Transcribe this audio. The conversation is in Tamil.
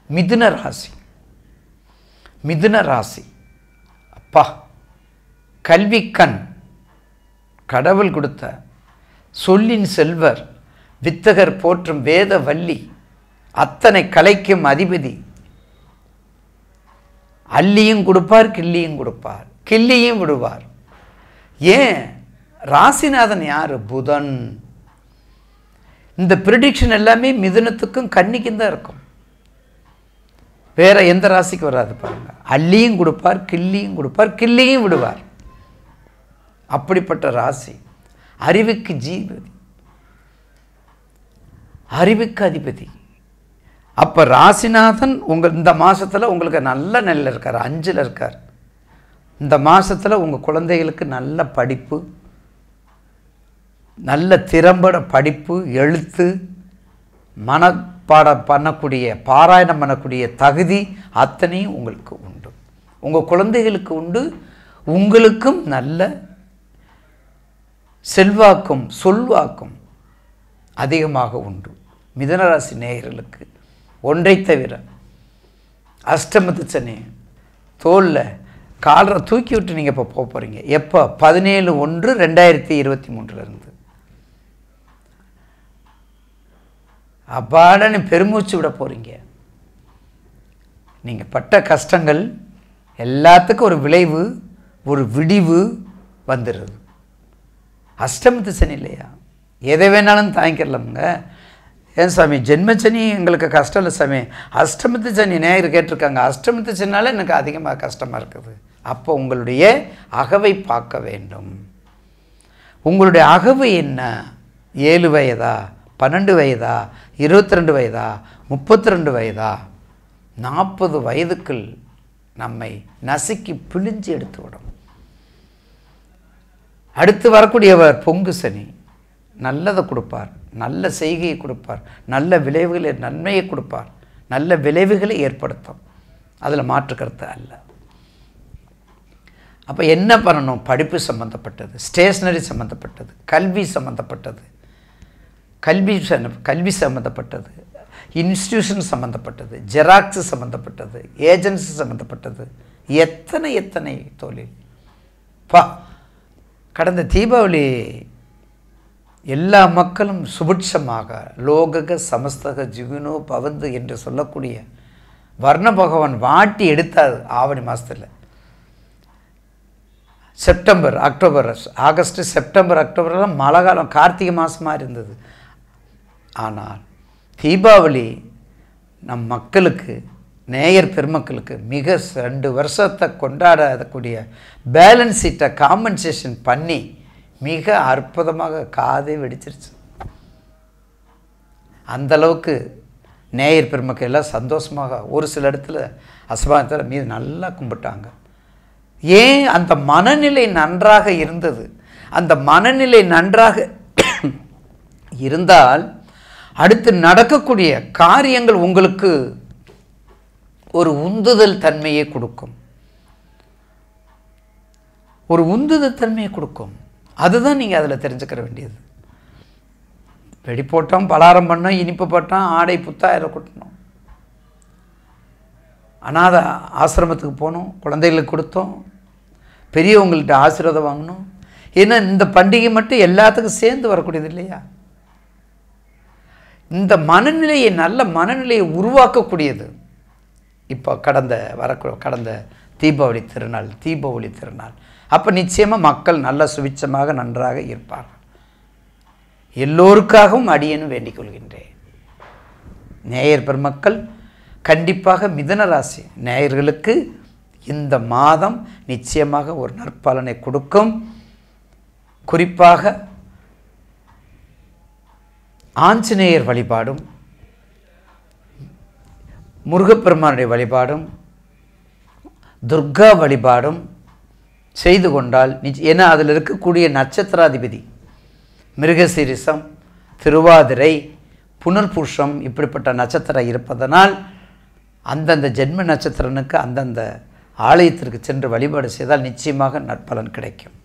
மிதுன ராசி மிதுன ராசி அப்பா கல்விக்கண் கடவுள் கொடுத்த சொல்லின் செல்வர் வித்தகர் போற்றும் வேத வள்ளி அத்தனை கலைக்கும் அதிபதி அள்ளியும் கொடுப்பார் கிள்ளியும் கொடுப்பார் கிள்ளியும் விடுவார் ஏன் ராசிநாதன் யார் புதன் இந்த ப்ரிடிக்ஷன் எல்லாமே மிதுனத்துக்கும் கன்னிக்கும் தான் இருக்கும் வேற எந்த ராசிக்கு வராது பாருங்க அள்ளியும் கொடுப்பார் கிள்ளியும் கொடுப்பார் கிள்ளியும் விடுவார் அப்படிப்பட்ட ராசி அறிவுக்கு ஜீவதி அறிவுக்கு அதிபதி அப்போ ராசிநாதன் உங்கள் இந்த மாதத்தில் உங்களுக்கு நல்ல நிலையில் இருக்கார் அஞ்சில் இருக்கார் இந்த மாதத்தில் உங்கள் குழந்தைகளுக்கு நல்ல படிப்பு நல்ல திறம்பட படிப்பு எழுத்து மனப்பாடம் பண்ணக்கூடிய பாராயணம் பண்ணக்கூடிய தகுதி அத்தனையும் உங்களுக்கு உண்டு உங்கள் குழந்தைகளுக்கு உண்டு உங்களுக்கும் நல்ல செல்வாக்கும் சொல்வாக்கும் அதிகமாக உண்டு மிதனராசி நேயர்களுக்கு ஒன்றை தவிர அஷ்டமத்து சனி தோலில் காலரை தூக்கி விட்டு நீங்கள் இப்போ போக போகிறீங்க எப்போ பதினேழு ஒன்று ரெண்டாயிரத்தி இருபத்தி மூன்றுலேருந்து அப்பாடன்னு பெருமூச்சு விட போகிறீங்க நீங்கள் பட்ட கஷ்டங்கள் எல்லாத்துக்கும் ஒரு விளைவு ஒரு விடிவு வந்துடுது அஷ்டமத்து சனி இல்லையா எதை வேணாலும் தாங்கிக்கலாமுங்க ஏன் சாமி ஜென்மச்சனி எங்களுக்கு கஷ்டம் இல்லை சாமி அஷ்டமத்து சனி நேயர் கேட்டிருக்காங்க அஷ்டமத்து சனினால எனக்கு அதிகமாக கஷ்டமாக இருக்குது அப்போ உங்களுடைய அகவை பார்க்க வேண்டும் உங்களுடைய அகவு என்ன ஏழு வயதா பன்னெண்டு வயதா இருபத்தி ரெண்டு வயதா முப்பத்தி ரெண்டு வயதா நாற்பது வயதுக்குள் நம்மை நசுக்கி பிழிஞ்சு எடுத்து விடும் அடுத்து வரக்கூடியவர் பொங்கு சனி நல்லதை கொடுப்பார் நல்ல செய்கையை கொடுப்பார் நல்ல விளைவுகளை நன்மையை கொடுப்பார் நல்ல விளைவுகளை ஏற்படுத்தும் அதில் மாற்று கருத்து அல்ல அப்போ என்ன பண்ணணும் படிப்பு சம்மந்தப்பட்டது ஸ்டேஷ்னரி சம்மந்தப்பட்டது கல்வி சம்மந்தப்பட்டது கல்வி சம்ம- கல்வி சம்மந்தப்பட்டது இன்ஸ்டியூஷன் சம்மந்தப்பட்டது ஜெராக்ஸ் சம்மந்தப்பட்டது ஏஜென்சி சம்மந்தப்பட்டது எத்தனை எத்தனை தொழில் பா கடந்த தீபாவளி எல்லா மக்களும் சுபிட்சமாக லோகக சமஸ்தக ஜிகுனோ பவந்து என்று சொல்லக்கூடிய வர்ண பகவான் வாட்டி எடுத்தார் ஆவணி மாதத்தில் செப்டம்பர் அக்டோபர் ஆகஸ்ட் செப்டம்பர் அக்டோபர்லாம் மழை காலம் கார்த்திகை மாதமாக இருந்தது ஆனால் தீபாவளி நம் மக்களுக்கு நேயர் பெருமக்களுக்கு மிக ரெண்டு வருஷத்தை கொண்டாடக்கூடிய பேலன்ஸ் சீட்டை காம்பன்சேஷன் பண்ணி மிக அற்புதமாக காதே வெடிச்சிருச்சு அந்த அளவுக்கு நேயர் பெருமக்கள் எல்லாம் சந்தோஷமாக ஒரு சில இடத்துல அசபாயத்தில் மீது நல்லா கும்பிட்டாங்க ஏன் அந்த மனநிலை நன்றாக இருந்தது அந்த மனநிலை நன்றாக இருந்தால் அடுத்து நடக்கக்கூடிய காரியங்கள் உங்களுக்கு ஒரு உந்துதல் தன்மையை கொடுக்கும் ஒரு உந்துதல் தன்மையை கொடுக்கும் அதுதான் நீங்கள் அதில் தெரிஞ்சுக்கிற வேண்டியது வெடி போட்டோம் பலாரம் பண்ணோம் இனிப்பு போட்டோம் ஆடை புத்தாயிரம் கொட்டணும் அநாத ஆசிரமத்துக்கு போனோம் குழந்தைகளுக்கு கொடுத்தோம் பெரியவங்கள்ட்ட ஆசீர்வாதம் வாங்கணும் ஏன்னா இந்த பண்டிகை மட்டும் எல்லாத்துக்கும் சேர்ந்து வரக்கூடியது இல்லையா இந்த மனநிலையை நல்ல மனநிலையை உருவாக்கக்கூடியது இப்போ கடந்த வர கடந்த தீபாவளி திருநாள் தீபாவளி திருநாள் அப்போ நிச்சயமாக மக்கள் நல்ல சுபிச்சமாக நன்றாக இருப்பார்கள் எல்லோருக்காகவும் அடியேனும் வேண்டிக் கொள்கின்றேன் நேயர் பெருமக்கள் கண்டிப்பாக மிதன ராசி நேயர்களுக்கு இந்த மாதம் நிச்சயமாக ஒரு நற்பலனை கொடுக்கும் குறிப்பாக ஆஞ்சநேயர் வழிபாடும் முருகப்பெருமானுடைய வழிபாடும் துர்கா வழிபாடும் செய்து கொண்டால் நிச்ச ஏன்னா அதில் இருக்கக்கூடிய நட்சத்திராதிபதி மிருகசீரிசம் திருவாதிரை புனர்பூஷம் இப்படிப்பட்ட நட்சத்திரம் இருப்பதனால் அந்தந்த ஜென்ம நட்சத்திரனுக்கு அந்தந்த ஆலயத்திற்கு சென்று வழிபாடு செய்தால் நிச்சயமாக நற்பலன் கிடைக்கும்